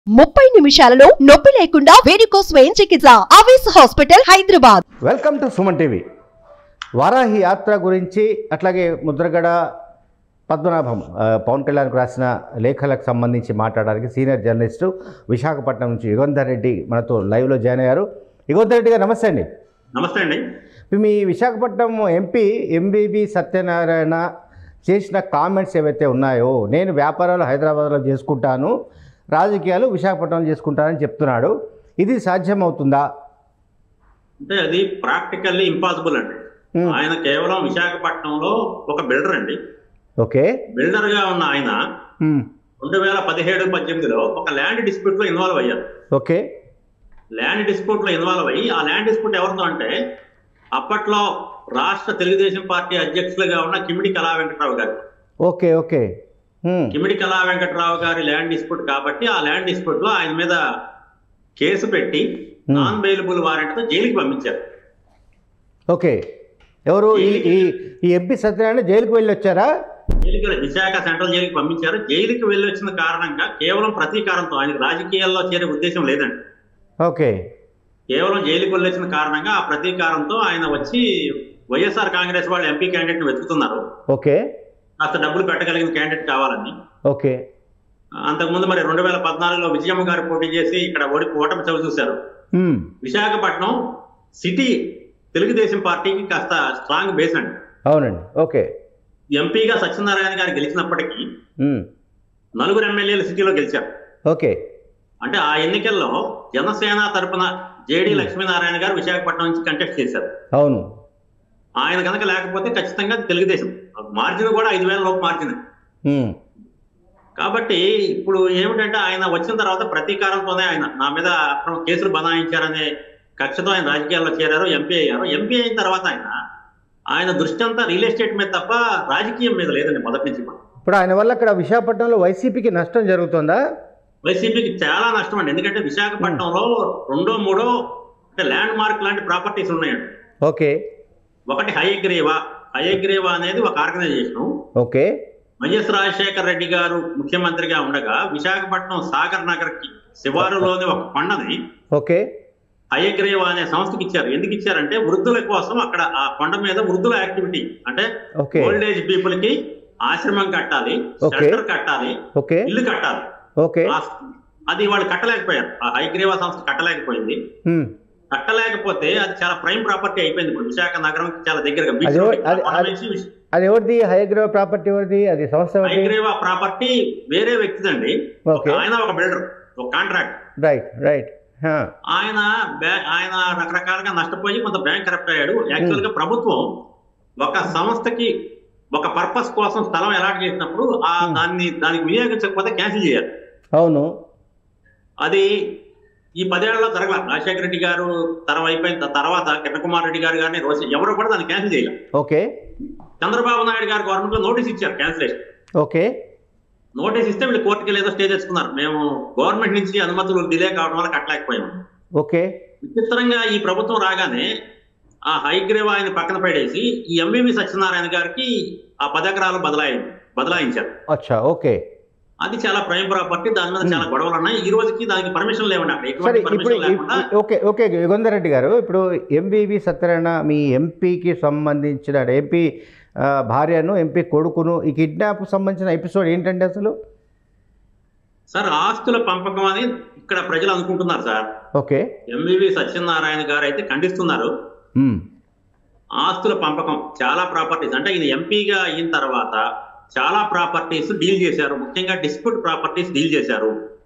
ముప్పై నిమిషాలలో నొప్పి లేకుండా వేడికోస్ స్వయం చికిత్స ఆవేశ hospital Hyderabad welcome to Suman TV Varahi యాత్ర గురించి అట్లాగే ముద్రగడ పద్మనాభం ఆ, పవన్ కళ్యాణ్కు రాసిన లేఖలకు సంబంధించి మాట్లాడడానికి సీనియర్ జర్నలిస్టు విశాఖపట్నం నుంచి యుగంధర్ రెడ్డి మనతో లైవ్లో జాయిన్ అయ్యారు యుగంధర్ రెడ్డి గారు నమస్తే అండి నమస్తే అండి మీ విశాఖపట్నం ఎంపీ ఎంబీబీ సత్యనారాయణ చేసిన కామెంట్స్ ఏవైతే ఉన్నాయో నేను వ్యాపారాలు హైదరాబాద్లో చేసుకుంటాను రాజకీయాలు విశాఖపట్నంలో చేసుకుంటానని చెప్తున్నాడు ఇది సాధ్యమవుతుందా అంటే అది ప్రాక్టికల్లీ ఇంపాసిబుల్ అండి Hmm. ఆయన కేవలం విశాఖపట్నంలో ఒక బిల్డర్ అండి ఓకే బిల్డర్ గా ఉన్న ఆయన మ్, రెండు వేల పదిహేడు పద్దెనిమిదిలో ఒక ల్యాండ్ డిస్ప్యూట్ లో ఇన్వాల్వ్ అయ్యారు ఓకే ల్యాండ్ డిస్ప్యూట్ లో ఇన్వాల్వ్ అయ్యి ఆ ల్యాండ్ డిస్ప్యూట్ ఎవరితో అంటే అప్పట్లో రాష్ట్ర తెలుగుదేశం పార్టీ అధ్యక్షులుగా ఉన్న కిమిడి కళా వెంకట్రావు గారు ఓకే ఓకే మ్, కిమిడి కళా వెంకట్రావు గారి ల్యాండ్ డిస్ప్యూట్ కాబట్టి ఆ ల్యాండ్ డిస్ప్యూట్ లో ఆయన మీద కేసు పెట్టి Hmm. నాన్ బెయిలబుల్ వారెంట్ తో జైలుకి పంపించారు ఓకే ఎవరు ఈ ఈ ఈ ఎంపీ సత్యనారాయణ జైలుకు వెళ్ళి వచ్చారా జైలుకి విశాఖ సెంట్రల్ జైలుకి పంపించారు జైలుకి వెళ్ళి వచ్చిన కారణంగా కేవలం ప్రతీకారంతో ఆయనకు రాజకీయాల్లో చేరే ఉద్దేశం లేదండి ఓకే కేవలం జైలుకి వెళ్ళి వచ్చిన కారణంగా ఆ ప్రతీకారంతో ఆయన వచ్చి వైఎస్ఆర్ కాంగ్రెస్ వాళ్ళు ఎంపీ క్యాండిడేట్ ని వెతుకుతున్నారు ఓకే కాస్త డబ్బులు పెట్టగలిగిన క్యాండిడేట్ కావాలని ఓకే అంతకుముందు మరి రెండు వేల పద్నాలుగులో విజయమ్మ గారు పోటీ చేసి ఇక్కడ ఓడి ఓటమి చవి చూశారు మ్, విశాఖపట్నం సిటీ తెలుగుదేశం పార్టీకి కాస్త స్ట్రాంగ్ బేస్ అండి అవునండి ఓకే ఎంపీగా సత్యనారాయణ గారు గెలిచినప్పటికీ మ్, నలుగురు ఎమ్మెల్యేలు సిటీలో గెలిచారు ఓకే అంటే ఆ ఎన్నికల్లో జనసేన తరపున జేడి లక్ష్మీనారాయణ గారు విశాఖపట్నం నుంచి కంటెస్ట్ చేశారు అవును ఆయన కనుక లేకపోతే ఖచ్చితంగా తెలుగుదేశం మార్జిన్ కూడా ఐదు వేల లోపు మార్జిన్ మ్, కాబట్టి ఇప్పుడు ఏమిటంటే ఆయన వచ్చిన తర్వాత ప్రతీకారంతోనే ఆయన నా మీద అక్రమ కేసులు బనాయించారనే కక్షతో ఆయన రాజకీయాల్లో చేరారు ఎంపీ అయ్యారు ఎంపీ అయిన తర్వాత ఆయన ఆయన దృష్టి అంతా రియల్ ఎస్టేట్ మీద తప్ప రాజకీయం మీద లేదండి మొదటి నుంచి కూడా. ఇప్పుడు ఆయన వల్ల అక్కడ విశాఖపట్నంలో వైసీపీకి నష్టం జరుగుతుందా వైసీపీకి చాలా నష్టం అండి ఎందుకంటే విశాఖపట్నంలో రెండో మూడో అంటే ల్యాండ్ మార్క్ లాంటి ప్రాపర్టీస్ ఉన్నాయండి ఓకే ఒకటి హయగ్రీవా హయగ్రీవా అనేది ఒక organisation okay YS Rajasekhara Reddy garu ముఖ్యమంత్రిగా ఉండగా విశాఖపట్నం సాగర్ నగర్ కి శివారులోని ఒక కొండని ఓకే హయగ్రీవా అనే సంస్థకి ఇచ్చారు ఎందుకు ఇచ్చారంటే వృద్ధుల కోసం అక్కడ ఆ కొండ మీద వృద్ధుల యాక్టివిటీ అంటే ఓకే ఓల్డ్ ఏజ్ పీపుల్ కి ఆశ్రమం కట్టాలి Okay. షెల్టర్ కట్టాలి ఓకే ఇల్లు కట్టాలి ఓకే ఆ- అది వాళ్ళు కట్టలేకపోయారు ఆ హైగ్రీవా సంస్థ కట్టలేకపోయింది మ్, కట్టలేకపోతే అది చాలా ప్రైమ్ ప్రాపర్టీ అయిపోయింది ఇప్పుడు విశాఖ నగరం చాలా దగ్గరగా బీచ్ అది రోడ్ అది- కొండ అది- నుంచి విశ- అది ఎవరిది హైగ్రో ప్రాపర్టీ ఎవరిది అది సంస్థ ఎవరిది హైగ్రీవా ప్రాపర్టీ వేరే వ్యక్తిదండి ఒక ఓకే ఆయన ఒక బిల్డర్ ఒక కాంట్రాక్ట్ రైట్ రైట్ హా, ఆయన బ్యా- ఆయన రకరకాలుగా నష్టపోయి కొంత బ్యాంక్ కరప్ట్ అయ్యాడు యాక్చువల్ గా ప్రభుత్వం ఒక సంస్థకి ఒక పర్పస్ కోసం స్థలం అలాట్ చేసినప్పుడు ఆ Hmm. దాన్ని దానికి వినియోగించకపోతే క్యాన్సిల్ చేయాలి అవును అది ఈ పదేళ్లలో జరగల రాజశేఖర రెడ్డి గారు తరం అయిపోయిన త- తర్వాత కిరణ్ కుమార్ రెడ్డి గారు కానీ రోజు ఎవరు కూడా దాన్ని క్యాన్సిల్ చేయాలి ఓకే చంద్రబాబు నాయుడు గారు గవర్నమెంట్ లో నోటీస్ ఇచ్చారు క్యాన్సిలేషన్ ఓకే నోటీస్ ఇస్తే వీళ్ళు కోర్టుకి ఏదో స్టే తెచ్చుకున్నారు మేము గవర్నమెంట్ నుంచి అనుమతులు డిలే కావడం వల్ల కట్టలేకపోయాము ఓకే విచిత్రంగా ఈ ప్రభుత్వం రాగానే ఆ హైగ్రీవ్ ఆయన పక్కన పడేసి ఈ ఎంవివి సత్యనారాయణ గారికి ఆ పది ఎకరాలు బదలాయి బదలాయించారు అచ్చా ఓకే అది చాలా ప్రైమ్ ప్రాపర్టీ దాని మీద చాలా గొడవలు ఉన్నాయి ఈ రోజుకి దానికి పర్మిషన్ లేవండి అక్కడ సరే ఎటువంటి ఇప్పుడు పర్మిషన్ లేకుండా ఇప్- ఓకే ఓకే యుగంధర్ రెడ్డి గారు ఇప్పుడు ఎంబీవి సత్యనారాయణ మీ ఎంపీకి సంబంధించిన ఎంపీ ఆ, భార్యను ఎంపీ కొడుకును ఈ కిడ్నాప్ సంబంధించిన ఎపిసోడ్ ఏంటండి అసలు సార్ ఆస్తుల పంపకం అని ఇక్కడ ప్రజలు అనుకుంటున్నారు సార్ ఓకే ఎంవివి సత్యనారాయణ గారు అయితే ఖండిస్తున్నారు మ్, ఆస్తుల పంపకం చాలా ప్రాపర్టీస్ అంటే ఈయన ఎంపీగా అయిన తర్వాత చాలా ప్రాపర్టీస్ డీల్ చేశారు ముఖ్యంగా డిస్ప్యూట్ ప్రాపర్టీస్ డీల్ చేశారు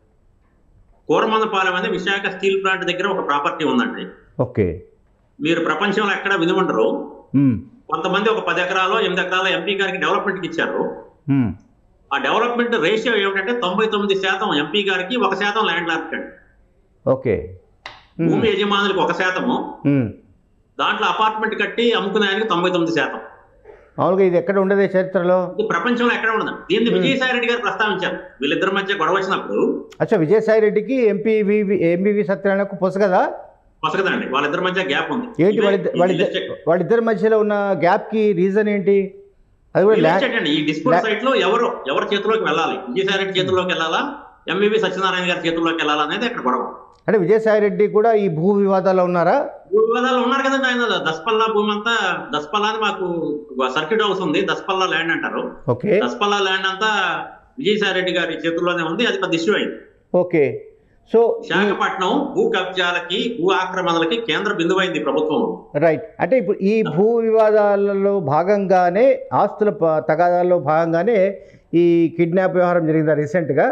కూరమందపాలెం అనేది విశాఖ స్టీల్ ప్లాంట్ దగ్గర ఒక ప్రాపర్టీ ఉందండి ఓకే మీరు ప్రపంచంలో ఎక్కడ వినుండరు మ్, కొంతమంది ఒక పది ఎకరాలు ఎనిమిది ఎకరాలు ఎంపీ గారికి డెవలప్మెంట్కి ఇచ్చారు మ్, ఆ డెవలప్మెంట్ రేషియో ఏమిటంటే తొంభై తొమ్మిది శాతం ఎంపీ గారికి ఒక శాతం ల్యాండ్ లార్డ్ అండి ఓకే మ్, భూమి యజమానులకు ఒక శాతము మ్. దాంట్లో అపార్ట్మెంట్ కట్టి అమ్ముకునే ఆయనకి తొంభై తొమ్మిది శాతం మామూలుగా ఇది ఎక్కడ ఉండదే చరిత్రలో ఇది ప్రపంచంలో ఎక్కడ ఉండదు దీన్ని విజయసాయి రెడ్డి గారు ప్రస్తావించారు వీళ్ళిద్దరి మధ్య గొడవ వచ్చినప్పుడు అచ్చా విజయసాయి రెడ్డికి ఎంపీ ఎంబీవి సత్యనారాయణకు పొసగదా పొసగదండి వాళ్ళిద్దరి మధ్య గ్యాప్ ఉంది ఏంటి వాళ్ళిద్దరి వాళ్ళిద్దరి వాళ్ళిద్దరి మధ్యలో ఉన్న గ్యాప్కి రీజన్ ఏంటి అది కూడా ల్యాండ్ అండి ఈ డిస్ప్యూట్ లా- సైట్ లో ఎవరు ఎవరి చేతిలోకి వెళ్ళాలి విజయసాయి రెడ్డి చేతిలోకి వెళ్ళాలా ఎంవివి సత్యనారాయణ గారి చేతుల్లోకి వెళ్ళాలనేది అక్కడ గొడవ అంటే విజయసాయి రెడ్డి కూడా ఈ భూ వివాదాల్లో ఉన్నారా భూ వివాదాలు ఉన్నారు కదండి ఆయన దసపల్లా భూమి అంతా దసపల్లా అని మాకు సర్క్యూట్ హౌస్ ఉంది దసపల్లా ల్యాండ్ అంటారు ఓకే దసపల్లా ల్యాండ్ అంతా విజయసాయి రెడ్డి గారి చేతుల్లోనే ఉంది అది పెద్ద ఇష్యూ అయింది ఓకే సో ఈ- విశాఖపట్నం భూ కబ్జాలకి భూ ఆక్రమణలకి కేంద్ర బిందువైంది ప్రభుత్వం రైట్ అంటే ఇప్పుడు ఈ భూ వివాదాలలో భాగంగానే ఆస్తుల ప- తగాదాల్లో భాగంగానే ఈ కిడ్నాప్ వ్యవహారం జరిగిందా రీసెంట్గా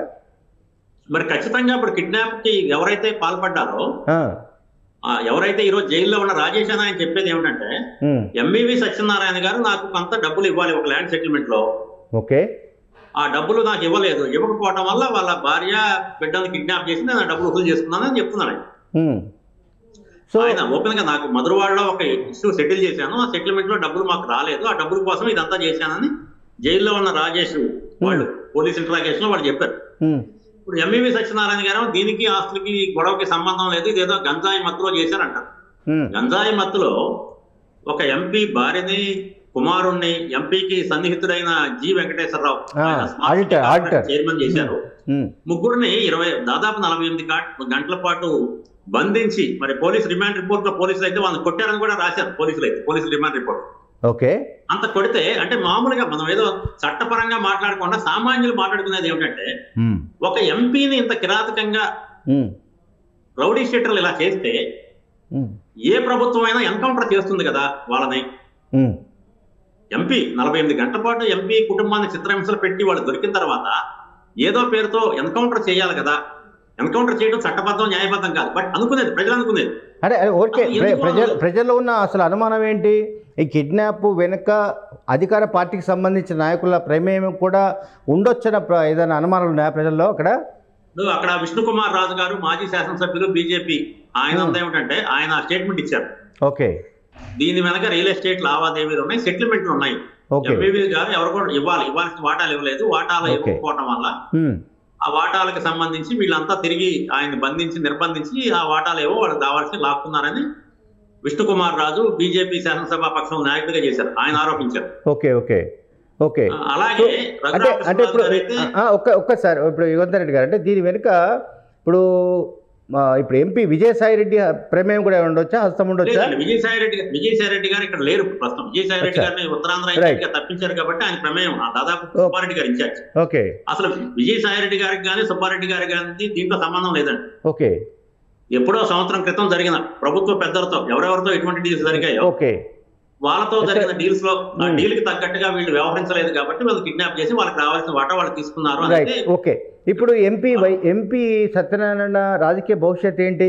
మరి ఖచ్చితంగా ఇప్పుడు కిడ్నాప్ కి ఎవరైతే పాల్పడ్డారో ఆ, ఆ ఎవరైతే ఈరోజు జైల్లో ఉన్న రాజేష్ అని ఆయన చెప్పేది ఏమిటంటే ఉమ్, ఎంవివి సత్యనారాయణ గారు నాకు కొంత డబ్బులు ఇవ్వాలి ఒక ల్యాండ్ సెటిల్మెంట్ లో ఓకే ఆ డబ్బులు నాకు ఇవ్వలేదు ఇవ్వకపోవడం వల్ల వాళ్ళ భార్య బిడ్డను కిడ్నాప్ చేసి నేను ఆ డబ్బులు వసూలు చేసుకున్నానని చెప్తున్నాను ఆయన. ఉమ్. సో ఆయన ఓపెన్ గా నాకు మధురవాడలో ఒక ఇష్యూ సెటిల్ చేశాను ఆ సెటిల్మెంట్ లో డబ్బులు మాకు రాలేదు ఆ డబ్బుల కోసం ఇదంతా చేశానని జైల్లో ఉన్న రాజేష్ వాళ్ళు పోలీస్ ఇంటరాగేషన్ లో వాళ్ళు చెప్పారు ఉమ్, ఇప్పుడు ఎంఈవి సత్యనారాయణ గారు దీనికి ఆస్తులకి గొడవకి సంబంధం లేదు ఇదేదో గంజాయి మత్తులో చేశారంటారు ఉమ్, గంజాయి మత్తులో ఒక ఎంపీ భార్యని కుమారుణ్ణి ఎంపీకి సన్నిహితుడైన జి వెంకటేశ్వరరావు ఆ, ఆయన smart auditor, city corporation auditor. Chairman చేశారు ఉమ్, ముగ్గురిని ఇరవై దాదాపు నలభై ఎనిమిది గా- గంటల పాటు బంధించి మరి పోలీస్ రిమాండ్ రిపోర్ట్ లో పోలీసులు అయితే వాళ్ళని కొట్టారని కూడా రాశారు పోలీసులు అయితే పోలీసు రిమాండ్ రిపోర్ట్ ఓకే అంత కొడితే అంటే మామూలుగా మనం ఏదో చట్టపరంగా మాట్లాడకుండా సామాన్యులు మాట్లాడుకునేది ఏమిటంటే ఉమ్, ఒక ఎంపీని ఇంత కిరాతకంగా ఉమ్, రౌడీ షీటర్లు ఇలా చేస్తే ఉమ్, ఏ ప్రభుత్వం అయినా ఎన్కౌంటర్ చేస్తుంది కదా వాళ్ళని ఉమ్, ఎంపీ నలభై ఎనిమిది గంటల పాటు ఎంపీ కుటుంబాన్ని చిత్రహింసలు పెట్టి వాళ్ళు దొరికిన తర్వాత ఏదో పేరుతో ఎన్కౌంటర్ చేయాలి కదా ఎన్కౌంటర్ చేయడం చట్టబద్ధం న్యాయబద్ధం కాదు బట్ అనుకునేది ప్రజలు అనుకునేది అంటే అదే ఓకే అసలు ప్ర- ఎందుకు ప్రజలు వాళ్ళు- ప్రజల్లో ఉన్న అసలు అనుమానం ఏంటి ఈ కిడ్నాప్ వెనుక అధికార పార్టీకి సంబంధించిన నాయకుల ప్రమేయం కూడా ఉండొచ్చన్న ప్ర- ఏదైనా అనుమానాలు ఉన్నాయా ప్రజల్లో అక్కడ ఇప్పుడు అక్కడ విష్ణుకుమార్ రాజు గారు మాజీ శాసనసభ్యులు బీజేపీ ఆయన అంతా ఏమిటంటే ఆయన స్టేట్మెంట్ ఇచ్చారు ఓకే దీని వెనక రియల్ ఎస్టేట్ లావాదేవీలు ఉన్నాయి సెటిల్మెంట్లు ఉన్నాయి ఓకే ఎంపీవీ గారు ఎవరు కూడా ఇవ్వాలి ఇవ్వాల్సిన వాటాలు ఇవ్వలేదు వాటాలు Okay. ఇవ్వకపోవడం వల్ల ఉమ్, ఆ వాటాలకు సంబంధించి వీళ్ళంతా తిరిగి ఆయన బంధించి నిర్బంధించి ఆ వాటాలు ఏవో వాళ్ళు కావాల్సి లాక్కున్నారని విష్ణుకుమార్ రాజు బీజేపీ శాసనసభ పక్షం నాయకుడిగా చేశారు ఆయన ఆరోపించారు ఓకే ఓకే ఓకే ఆ, అలాగే అంటే రఘురామ అంటే ఇప్పుడు కృష్ణరాజు గారైతే ఆ, ఒక్క ఒక్కసారి ఇప్పుడు యుగంధర్ రెడ్డి గారు అంటే దీని వెనుక ఇప్పుడు ఆ, ఇప్పుడు ఎంపీ విజయసాయి రెడ్డి ప్రమేయం కూడా ఉండొచ్చా హస్తం ఉండొచ్చా లేదండి విజయసాయి రెడ్డి గారు విజయసాయి రెడ్డి గారు ఇక్కడ లేరు ప్రస్తుతం విజయసాయి రెడ్డి అచ్చా. గారిని ఉత్తరాంధ్ర Right. ఇన్ఛార్జిగా తప్పించారు కాబట్టి ఆయన ప్రమేయం ఆ దాదాపు సుబ్బారెడ్డి గారు ఇన్ఛార్జ్ ఓకే అసలు విజయసాయి రెడ్డి గారికి కానీ సుబ్బారెడ్డి గారికి కానీ దీంట్లో సంబంధం లేదండి ఓకే ఎప్పుడో సంవత్సరం క్రితం జరిగిన ప్రభుత్వ పెద్దలతో ఎవరెవరితో ఎటువంటి డీల్స్ జరిగాయో ఓకే వాళ్ళతో జరిగిన డీల్స్ లో ఆ Hmm. డీల్ కి తగ్గట్టుగా వీళ్ళు వ్యవహరించలేదు కాబట్టి వాళ్ళు కిడ్నాప్ చేసి వాళ్ళకి రావాల్సిన వాటా వాళ్ళు తీసుకున్నారు రైట్ అనేది ఓకే ఇప్పుడు ఎంపీ వై ఎంపీ సత్యనారాయణ రాజకీయ భవిష్యత్ ఏంటి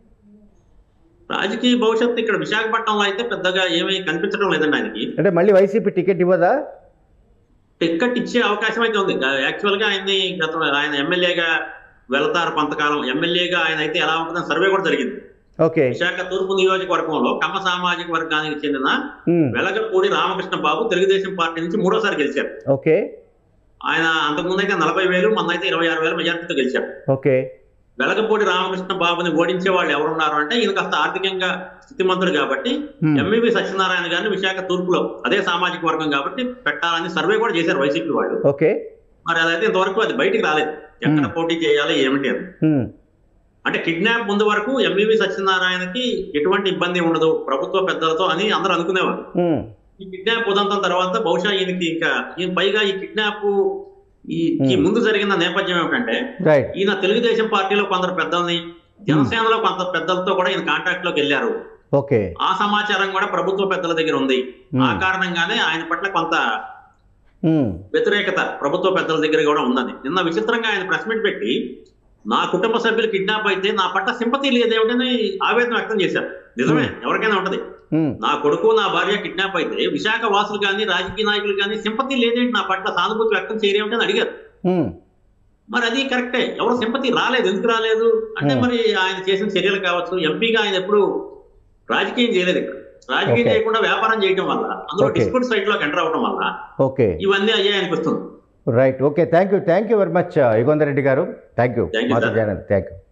రాజకీయ భవిష్యత్తు ఇక్కడ విశాఖపట్నంలో అయితే పెద్దగా ఏమీ కనిపించడం లేదండి ఆయనకి అంటే మళ్ళీ వైసీపీ టికెట్ ఇవ్వదా టిక్కెట్ ఇచ్చే అవకాశం అయితే ఉంది యాక్చువల్ గా ఆయన్ని గత ఆయన ఎమ్మెల్యేగా వెళతారు కొంతకాలం ఎమ్మెల్యేగా ఆయన అయితే ఎలా ఉంటుందని సర్వే కూడా జరిగింది ఓకే విశాఖ తూర్పు నియోజకవర్గంలో కమ్మ సామాజిక వర్గానికి చెందిన ఉమ్, వెలగపూడి రామకృష్ణ బాబు తెలుగుదేశం పార్టీ నుంచి మూడోసారి గెలిచారు ఓకే ఆయన అంతకుముందు అయితే నలభై వేలు మొన్న అయితే ఇరవై ఆరు వేల మెజార్టీతో గెలిచారు ఓకే వెలగపూడి రామకృష్ణ బాబుని ఓడించే వాళ్ళు ఎవరున్నారు అంటే ఈయన కాస్త ఆర్థికంగా స్థితిమంతుడు కాబట్టి ఉమ్, ఎంవివి సత్యనారాయణ గారిని విశాఖ తూర్పులో అదే సామాజిక వర్గం కాబట్టి పెట్టాలని సర్వే కూడా చేశారు వైసీపీ వాళ్ళు ఓకే మరి అదైతే ఇంతవరకు అది బయటికి రాలేదు ఎక్కడ Hmm. పోటీ చేయాలి ఏమిటి అని ఉమ్, అంటే కిడ్నాప్ ముందు వరకు ఎంవివి సత్యనారాయణకి ఎటువంటి ఇబ్బంది ఉండదు ప్రభుత్వ పెద్దలతో అని అందరూ అనుకునేవారు ఉమ్, ఈ కిడ్నాప్ ఉదంతం తర్వాత బహుశా ఈయనకి ఇంకా ఈయన పైగా ఈ కిడ్నాప్ ఈ ఈ Hmm. ముందు జరిగిన నేపథ్యం ఏమిటంటే రైట్ ఈయన తెలుగుదేశం పార్టీలో కొందరు పెద్దల్ని జనసేనలో కొంత పెద్దలతో కూడా ఈయన కాంటాక్ట్ లోకి వెళ్ళారు ఓకే ఆ సమాచారం కూడా ప్రభుత్వ పెద్దల దగ్గర ఉంది ఆ ఉమ్, కారణంగానే ఆయన పట్ల కొంత ఉమ్, వ్యతిరేకత ప్రభుత్వ పెద్దల దగ్గర కూడా ఉందని నిన్న విచిత్రంగా ఆయన ప్రెస్ మీట్ పెట్టి నా కుటుంబ సభ్యులు కిడ్నాప్ అయితే నా పట్ల సింపతి లేదేమిటని ఆవేదన వ్యక్తం చేశారు నిజమే ఎవరికైనా ఉంటది ఉమ్, నా కొడుకు నా భార్య కిడ్నాప్ అయితే విశాఖ వాసులు కానీ రాజకీయ నాయకులు కానీ సింపతి లేదేంటి నా పట్ల సానుభూతి వ్యక్తం చేయరేమిటని అడిగారు ఉమ్, మరి అది కరెక్టే ఎవరు సింపతి రాలేదు ఎందుకు రాలేదు అంటే Hmm. మరి ఆయన చేసిన చర్యలు కావచ్చు ఎంపీగా ఆయన ఎప్పుడు రాజకీయం చేయలేదు ఇక్కడ రాజకీయం Okay. చేయకుండా వ్యాపారం చేయడం వల్ల అందులో Okay. డిస్ప్యూట్ సైట్ లోకి ఎంటర్ అవడం వల్ల ఓకే ఇవన్నీ అయ్యాయి అనిపిస్తుంది right okay thank you thank you very much Yugandhar Reddy garu thank you Thank you, మాతో sir. Join thank you